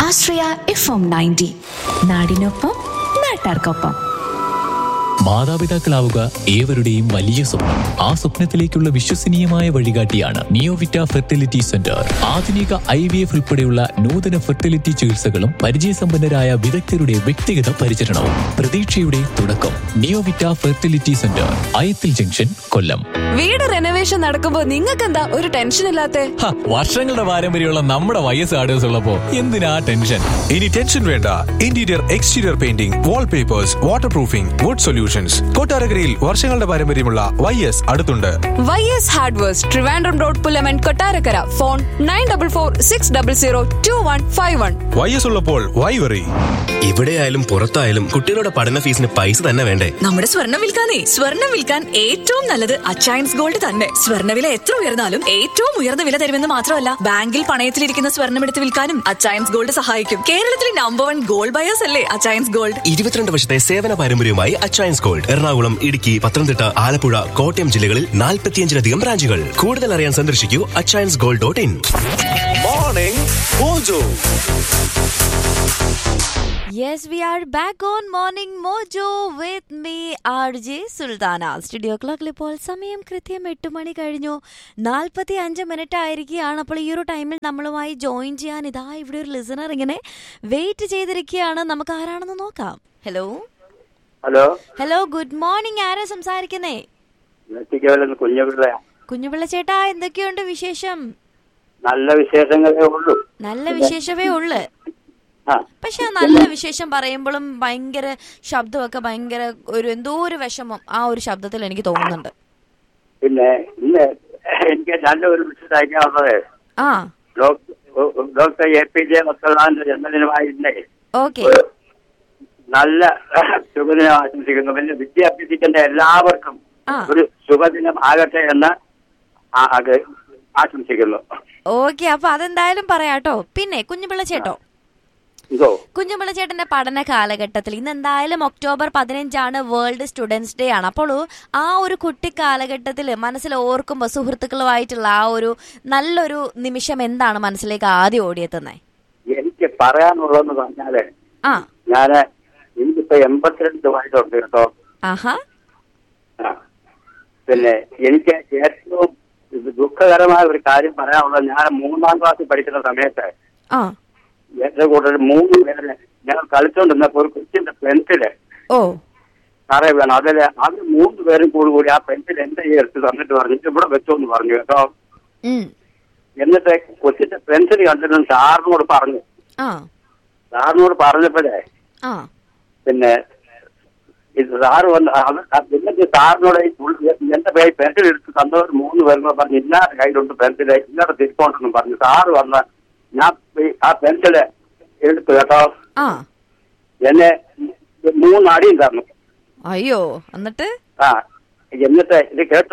ആശ്രയ F M ninety നാടിനൊപ്പം നാട്ടാർക്കൊപ്പം മാതാപിതാക്കളാവുക ഏവരുടെയും വലിയ സ്വപ്നം ആ സ്വപ്നത്തിലേക്കുള്ള വിശ്വസനീയമായ വഴികാട്ടിയാണ് നിയോവിറ്റ ഫെർട്ടിലിറ്റി സെന്റർ ആധുനിക ഐ വി എഫ് ഉൾപ്പെടെയുള്ള നൂതന ഫെർട്ടിലിറ്റി ചികിത്സകളും പരിചയസമ്പന്നരായ വിദഗ്ധരുടെ വ്യക്തിഗത പരിചരണവും പ്രതീക്ഷയുടെ തുടക്കം Neovita fertility centre Ayathil junction Kollam വീട് റെനോവേഷൻ നടക്കുമ്പോ നിങ്ങൾക്ക് എന്താ ഒരു ടെൻഷൻ ഇല്ലാത്തെ ഹ, വർഷങ്ങളുടെ പാരമ്പര്യമുള്ള നമ്മുടെ വയസ്സ് ആർഡേഴ്സ് ഉള്ളപ്പോ എന്തിനാ ടെൻഷൻ ഇനി ടെൻഷൻ വേണ്ട interior exterior painting wall papers water proofing wood solutions കൊട്ടാരക്കരയിൽ വർഷങ്ങളുടെ പാരമ്പര്യമുള്ള വൈ എസ് അടുത്തുണ്ട് Y S hardwares Trivandrum road Pullaman Kottarakkara phone nine double four six double zero two one five one Y S ഉള്ളപ്പോൾ why worry ഇവിടെയായാലും പുറത്തായാലും കുട്ടികളുടെ പഠന ഫീസിന് പൈസ തന്നെ വേണ്ടേ നമ്മുടെ സ്വർണം വിൽക്കാനേ സ്വർണം വിൽക്കാൻ ഏറ്റവും നല്ലത് അച്ചയൻസ് ഗോൾഡ് തന്നെ സ്വർണ്ണവില എത്ര ഉയർന്നാലും ഏറ്റവും ഉയർന്ന വില തരുമെന്ന് മാത്രമല്ല ബാങ്കിൽ പണയത്തിലിരിക്കുന്ന സ്വർണം എടുത്ത് വിൽക്കാനും അച്ചയൻസ് ഗോൾഡ് സഹായിക്കും കേരളത്തിലെ നമ്പർ വൺ ഗോൾഡ് ബയേഴ്സ് അല്ലേ അച്ചയൻസ് ഗോൾഡ് ഇരുപത്തിരണ്ട് വർഷത്തെ സേവന പാരമ്പര്യവുമായി അച്ചയൻസ് ഗോൾഡ് എറണാകുളം ഇടുക്കി പത്തനംതിട്ട ആലപ്പുഴ കോട്ടയം ജില്ലകളിൽ നാൽപ്പത്തിയഞ്ചിലധികം ബ്രാഞ്ചുകൾ കൂടുതൽ അറിയാൻ സന്ദർശിക്കൂ Achayans gold dot in morning mojo Yes, we are back on Morning Mojo with me, RJ Sultana studio ക്ലോക്കിൽ ഇപ്പോൾ സമയം കൃത്യം എട്ട് മണി കഴിഞ്ഞു നാൽപ്പത്തി അഞ്ച് മിനിറ്റ് ആയിരിക്കുകയാണ് അപ്പോൾ ഈ ഒരു ടൈമിൽ നമ്മളുമായി ജോയിൻ ചെയ്യാൻ ഇതാ ഇവിടെ ഒരു ലിസണർ ഇങ്ങനെ വെയിറ്റ് ചെയ്തിരിക്കുകയാണ് നമുക്ക് ആരാണെന്ന് നോക്കാം hello hello hello good morning ആരാ സംസാരിക്കുന്നേ നെറ്റിക്കവലെന്ന് കുഞ്ഞുപിള്ള കുഞ്ഞുപിള്ള ചേട്ടാ എന്തൊക്കെയുണ്ട് വിശേഷം നല്ല വിശേഷങ്ങളേ ഉള്ളൂ നല്ല വിശേഷമേ ഉള്ളു ആ പക്ഷെ ആ നല്ല വിശേഷം പറയുമ്പോഴും ഭയങ്കര ശബ്ദമൊക്കെ ഭയങ്കര ഒരു എന്തോ ഒരു വിഷമം ആ ഒരു ശബ്ദത്തിൽ എനിക്ക് തോന്നുന്നുണ്ട് പിന്നെ ഇന്ന് എനിക്ക് നല്ലൊരു വിഷയം അയക്കാനുള്ളത് ആ doctor doctor A P J അബ്ദുള്ളാന്റെ ജന്മദിനമായി ഇന്നേ ഓക്കെ ഒരു നല്ല ശുഭദിനം ആശംസിക്കുന്നു പിന്നെ വിദ്യ അഭ്യസിക്കേണ്ട എല്ലാവർക്കും ആ. ഒരു ശുഭദിനം ആകട്ടെ എന്ന് ആ- അത് ആശംസിക്കുന്നു ഓക്കെ അപ്പൊ അതെന്തായാലും പറയാട്ടോ പിന്നെ കുഞ്ഞുപിള്ള ചേട്ടോ ഇതോ കുഞ്ഞുപിള്ള ചേട്ടന്റെ പഠന കാലഘട്ടത്തിൽ ഇന്ന് എന്തായാലും ഒക്ടോബർ പതിനഞ്ചാണ് വേൾഡ് സ്റ്റുഡൻസ് ഡേ ആണ് അപ്പോൾ ആ ഒരു കുട്ടി കാലഘട്ടത്തിൽ മനസ്സിൽ ഓർക്കുമ്പോൾ സുഹൃത്തുക്കളുമായിട്ടുള്ള ആ ഒരു നല്ലൊരു നിമിഷം എന്താണ് മനസ്സിലേക്ക് ആദ്യം ഓടിയെത്തുന്നത് എനിക്ക് പറയാനുള്ളതെന്ന് പറഞ്ഞാല് ആ ഞാന് എനിക്കിപ്പോ എൺപത്തിരണ്ട് വയസ്സുണ്ട് കേട്ടോ ആഹാ ആ. പിന്നെ എനിക്ക് ഏറ്റവും ഇത് ദുഃഖകരമായ ഒരു കാര്യം പറയാനുള്ളത് ഞാൻ മൂന്നാം ക്ലാസ്സിൽ പഠിക്കുന്ന സമയത്ത് ആ എന്റെ കൂടെ ഒരു മൂന്ന് പേര് ഞങ്ങൾ കളിച്ചോണ്ടിരുന്നപ്പോ ഒരു കൊച്ചിന്റെ പെൻസില് ഓ സാറേ വേണം അതില് അവർ മൂന്ന് പേരും കൂടി കൂടി ആ പെൻസിൽ എന്റെ ഈ എടുത്ത് തന്നിട്ട് പറഞ്ഞു "ഇത് ഇവിടെ വെച്ചോന്ന് പറഞ്ഞു കേട്ടോ ഉം എന്നിട്ട് കൊച്ചിന്റെ പെൻസിൽ കണ്ടിട്ട് സാറിനോട് പറഞ്ഞു ആ സാറിനോട് പറഞ്ഞപ്പോഴേ ആ പിന്നെ ഇത് സാറ് വന്ന് അവ- അ- എന്നിട്ട് സാറിനോട് ഈ പുള്ളി- എന്റെ പേര് പെൻസിൽ എടുത്ത് തന്നവർ മൂന്ന് പേരും പറഞ്ഞു ഇന്നാരുടെ കയ്യിലുണ്ട് പെൻസിൽ ഇന്നത്തെ തിരിപ്പോണ്ടെന്നും പറഞ്ഞു സാറ് വന്ന് ഞാൻ ഈ ആ പെൻസില് എടുത്തു കേട്ടോ ആ എന്നെ മൂന്ന് അടിയും തന്നു അയ്യോ എന്നിട്ട് ആ എന്നിട്ട് ഇത് കേട്ടോ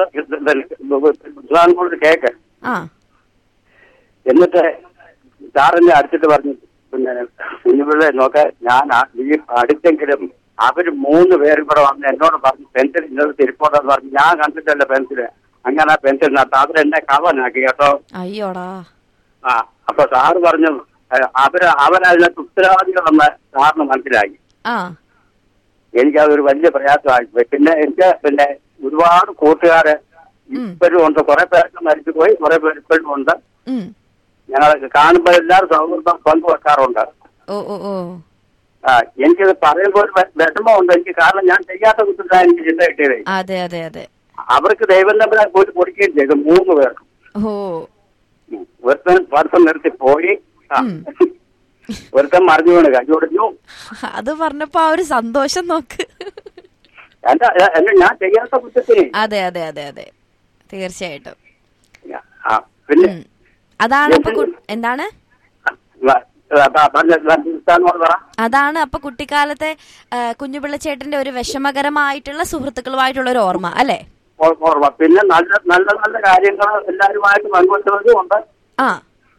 സാറിനോട് കേക്ക് ആ എന്നിട്ട് സാറിനെ അടിച്ചിട്ട് പറഞ്ഞു പിന്നെ കുഞ്ഞുപിള്ളെ നോക്ക ഞാൻ ആ- ഈ അടുത്തെങ്കിലും അവര് മൂന്ന് പേരും കൂടെ വന്ന് എന്നോട് പറഞ്ഞു പെൻസിൽ ഇന്നത് തിരിപ്പോട്ടെന്ന് പറഞ്ഞു ഞാൻ കണ്ടിട്ടല്ല പെൻസില് അങ്ങനെ ആ പെൻസിൽ നട്ടു അവരെന്നെ കവനാക്കി കേട്ടോ അയ്യോടാ ആ അപ്പൊ സാറ് പറഞ്ഞു "ഏ, അവര് അവരതിനകത്ത് ഉത്തരവാദികളെന്ന് സാറിന് മനസ്സിലായി ആ എനിക്കതൊരു വലിയ പ്രയാസമായി പോയി പിന്നെ എനിക്ക് പിന്നെ ഒരുപാട് കൂട്ടുകാര് ഇപ്പോഴും ഉണ്ട് കുറെ പേർക്ക് മരിച്ചു പോയി കുറെ പേര് ഇപ്പോഴും ഉണ്ട് ഉം ഞങ്ങൾ കാണുമ്പോൾ എല്ലാവരും സൗഹൃദം പങ്കുവെക്കാറുണ്ട് ഓ ഓ ഓ ആ എനിക്കിത് പറയുമ്പോൾ ഒരു വെ- വിഷമമുണ്ട് എനിക്ക് കാരണം ഞാൻ ചെയ്യാത്ത കുറ്റത്തിലാണ് എനിക്ക് ചിന്ത കിട്ടിയത് അതെ അതെ അതെ അവർക്ക് ദൈവം തമ്മിൽ പോയി കൊടുക്കുകയും ചെയ്തു മൂന്ന് പേർക്കും ഓ ഉം. ഒരുത്തൻ പഠിത്തം നിർത്തി പോയി ആ. ഉം. ഒരുത്തൻ മറിഞ്ഞു വീണ് കൈയൊടിഞ്ഞു അത് പറഞ്ഞപ്പോ ആ ഒരു സന്തോഷം നോക്ക് എന്റെ എന്റെ ഞാൻ ചെയ്യാത്ത കുറ്റത്തിന് അതെ അതെ അതെ അതെ തീർച്ചയായിട്ടും ആ പിന്നെ ഉം. അതാണ് അപ്പൊ കു- എന്താണ് വ- അതാ പറഞ്ഞ ഉസ്താദിനോട് പറ അതാണ് അപ്പൊ കുട്ടിക്കാലത്തെ ആ, കുഞ്ഞുപിള്ള ചേട്ടന്റെ ഒരു വിഷമകരമായിട്ടുള്ള സുഹൃത്തുക്കളുമായിട്ടുള്ള ഒരു ഓർമ്മ അല്ലെ ഓ- ഓർമ്മ പിന്നെ നല്ല നല്ല നല്ല കാര്യങ്ങൾ എല്ലാവരുമായിട്ട് പങ്കുവെച്ചതും ഉണ്ട് ആ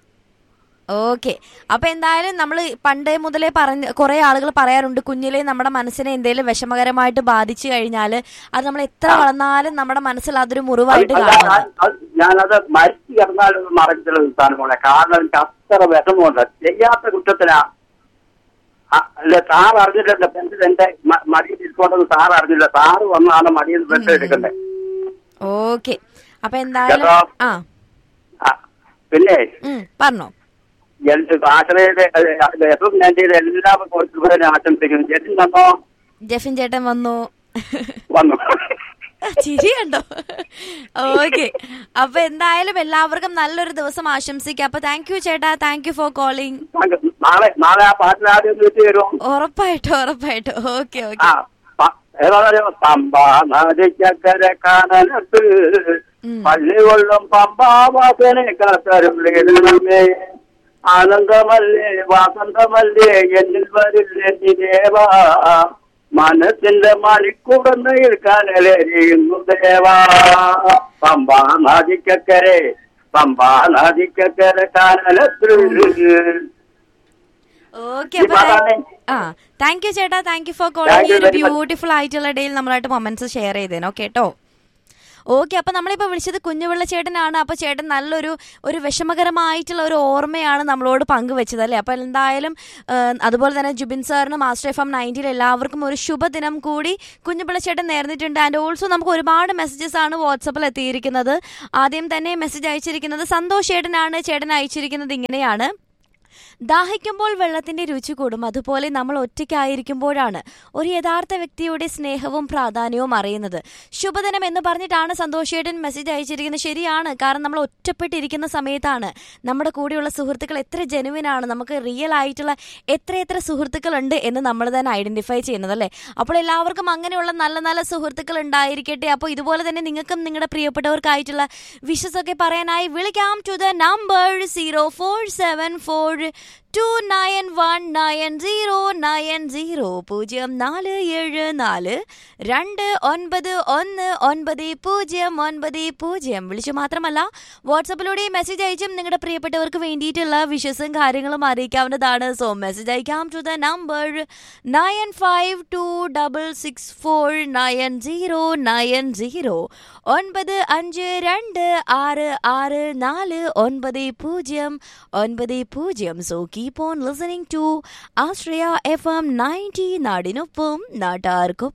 ഓക്കെ അപ്പൊ എന്തായാലും നമ്മൾ പണ്ടേ മുതലേ പറഞ്ഞ കുറെ ആളുകൾ പറയാറുണ്ട് കുഞ്ഞിലെ നമ്മുടെ മനസ്സിനെ എന്തെങ്കിലും വിഷമകരമായിട്ട് ബാധിച്ചു കഴിഞ്ഞാൽ അത് നമ്മൾ എത്ര വളർന്നാലും നമ്മുടെ മനസ്സിൽ അതൊരു മുറിവായിട്ട് അല്ല, കാണും ഞാൻ- അത് ഞാനത് മരിച്ചു കിടന്നാലും മറച്ചിട്ടുള്ള സ്ഥാനമാണ് കാരണം എനിക്ക് അത്ര വിഷമമുണ്ട് ചെയ്യാത്ത കുറ്റത്തിനാ ആ, അല്ല സാർ അറിഞ്ഞില്ലല്ലോ പെൻസിൽ എന്റെ മ- മടിയിൽ ഇരിക്കോണ്ടെന്ന് സാർ അറിഞ്ഞില്ല സാറ് വന്നാണ് മടിയിൽ നിന്ന് പെൻസിൽ എടുക്കണ്ടേ ഓക്കെ അപ്പൊ എന്തായാലും കേട്ടോ? ആ ആ, പിന്നെ ഉം, പറഞ്ഞോ ആശ്രയുടെ എഫ് എം നയൻറ്റിയുടെ എല്ലാവർക്കും കോച്ചുപുരനെ ആശംസിക്കുന്നു ജെറ്റിൻ വന്നോ ജെഫിൻ ചേട്ടൻ വന്നു വന്നു ചിരി കണ്ടോ ഓക്കെ അപ്പൊ എന്തായാലും എല്ലാവർക്കും നല്ലൊരു ദിവസം ആശംസിക്കാം അപ്പൊ താങ്ക് യു ചേട്ടാ താങ്ക് യു ഫോർ കോളിംഗ് നാളെ നാളെ ആ പാട്ടിൽ ആദ്യം ഒന്ന് വെച്ച് തരുമോ ഉറപ്പായിട്ടും ഉറപ്പായിട്ടും ഓക്കെ ആ ഓക്കെ പ- ഏതാ പറയുക പമ്പ നദിക്കക്കര കാനനത്ത് പള്ളി കൊള്ളും പമ്പാവാസനെ കാത്തരുളേ ആനന്ദമല്ലേ വാസന്തമല്ലേ എന്നിൽ വരില്ലേ ദേവാ മനസ്സിന്റെ മണിക്കൂടന്നയിൽ കനലെരിയുന്നു ദേവാ പമ്പ നദിക്കക്കരെ പമ്പ നദിക്കക്കര കാനനത്ത് ഓക്കെ ഈ അപ്പൊ പാട്ടാണ്. ആ താങ്ക് യു ചേട്ടാ thank you for Thank calling you ഒരു very much. ബ്യൂട്ടിഫുൾ ആയിട്ടുള്ള ഡേയിൽ നമ്മളായിട്ട് മൊമെന്റ്സ് ഷെയർ ചെയ്തേനോ കേട്ടോ ഓക്കെ അപ്പൊ നമ്മളിപ്പോ വിളിച്ചത് കുഞ്ഞുപിള്ള ചേട്ടനാണ് അപ്പൊ ചേട്ടൻ നല്ലൊരു ഒരു വിഷമകരമായിട്ടുള്ള ഒരു ഓർമ്മയാണ് നമ്മളോട് പങ്കുവെച്ചത് അല്ലേ അപ്പൊ എന്തായാലും ആ, അതുപോലെ തന്നെ ജുബിൻ സാറിനും മാസ്റ്റർ എഫ് എം നയൻറ്റിയിൽ എല്ലാവർക്കും ഒരു ശുഭദിനം കൂടി കുഞ്ഞുപിള്ള ചേട്ടൻ നേർന്നിട്ടുണ്ട് ആൻഡ് ഓൾസോ നമുക്ക് ഒരുപാട് മെസ്സേജസ് ആണ് വാട്സപ്പിൽ എത്തിയിരിക്കുന്നത് ആദ്യം തന്നെ മെസ്സേജ് അയച്ചിരിക്കുന്നത് സന്തോഷ് ചേട്ടനാണ് ചേട്ടൻ അയച്ചിരിക്കുന്നത് ഇങ്ങനെയാണ് ദാഹിക്കുമ്പോൾ വെള്ളത്തിന്റെ രുചി കൂടും അതുപോലെ നമ്മൾ ഒറ്റയ്ക്കായിരിക്കുമ്പോഴാണ് ഒരു യഥാർത്ഥ വ്യക്തിയുടെ സ്നേഹവും പ്രാധാന്യവും അറിയുന്നത് ശുഭദിനം എന്ന് പറഞ്ഞിട്ടാണ് സന്തോഷേട്ടൻ മെസ്സേജ് അയച്ചിരിക്കുന്നത് ശരിയാണ് കാരണം നമ്മൾ ഒറ്റപ്പെട്ടിരിക്കുന്ന സമയത്താണ് നമ്മുടെ കൂടെയുള്ള സുഹൃത്തുക്കൾ എത്ര ജെനുവിനാണ് നമുക്ക് റിയൽ ആയിട്ടുള്ള എത്ര എത്ര സുഹൃത്തുക്കളുണ്ട് എന്ന് നമ്മൾ തന്നെ ഐഡന്റിഫൈ ചെയ്യുന്നത് അല്ലേ അപ്പോൾ എല്ലാവർക്കും അങ്ങനെയുള്ള നല്ല നല്ല സുഹൃത്തുക്കൾ ഉണ്ടായിരിക്കട്ടെ അപ്പോൾ ഇതുപോലെ തന്നെ നിങ്ങൾക്കും നിങ്ങളുടെ പ്രിയപ്പെട്ടവർക്കായിട്ടുള്ള വിഷസ് ഒക്കെ പറയാനായി വിളിക്കാം to the number zero four seven four two nine one nine zero nine zero പൂജ്യം നാല് ഏഴ് നാല് രണ്ട് ഒൻപത് ഒന്ന് ഒൻപത് പൂജ്യം ഒൻപത് പൂജ്യം വിളിച്ചു മാത്രമല്ല വാട്സപ്പിലൂടെ മെസ്സേജ് അയച്ചും നിങ്ങളുടെ പ്രിയപ്പെട്ടവർക്ക് വേണ്ടിയിട്ടുള്ള വിഷസും കാര്യങ്ങളും അറിയിക്കാവുന്നതാണ് സോ മെസ്സേജ് അയക്കാം to the number nine five two double six four nine zero nine zero ഒൻപത് അഞ്ച് രണ്ട് ആറ് ആറ് നാല് ഒൻപത് പൂജ്യം ഒൻപത് പൂജ്യം so keep on listening to Ashraya F M ninety നാടിനൊപ്പം നാട്ടാർക്കൊപ്പം